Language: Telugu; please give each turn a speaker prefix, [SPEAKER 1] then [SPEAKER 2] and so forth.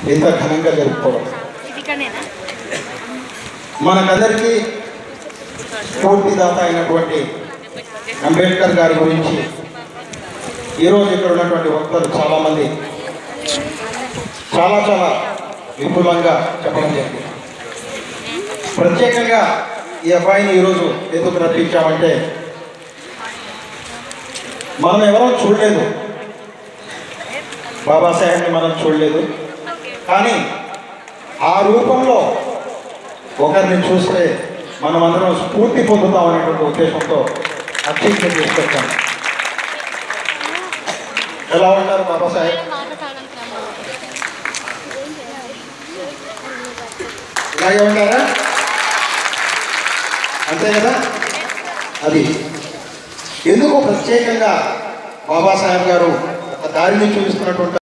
[SPEAKER 1] ఇంత ఘనంగా జరుపుకోవడం
[SPEAKER 2] ఇది ఇక్కడనేనా
[SPEAKER 1] మనకందరికీ స్ఫూర్తిదాత అయినటువంటి అంబేద్కర్ గారి గురించి ఈరోజు ఇక్కడ ఉన్నటువంటి వక్తలు చాలామంది చాలా చాలా విపులంగా చెప్పడం జరిగింది ప్రత్యేకంగా ఈ అబ్బాయిని ఈరోజు ఎందుకు రప్పించామంటే మనం ఎవరో చూడలేదు బాబాసాహెబ్ని మనం చూడలేదు కానీ ఆ రూపంలో ఒకరిని చూస్తే మనం అందరం స్ఫూర్తి పొందుతాం అనేటువంటి ఉద్దేశంతో అక్షింతలు తీసుకొచ్చాను ఎలా ఉంటారు బాబాసాహెబ్ ఇలాగే ఉంటారా అంతే కదా అది ఎందుకు ప్రత్యేకంగా బాబాసాహెబ్ గారు ఒక దారిని చూపిస్తున్నటువంటి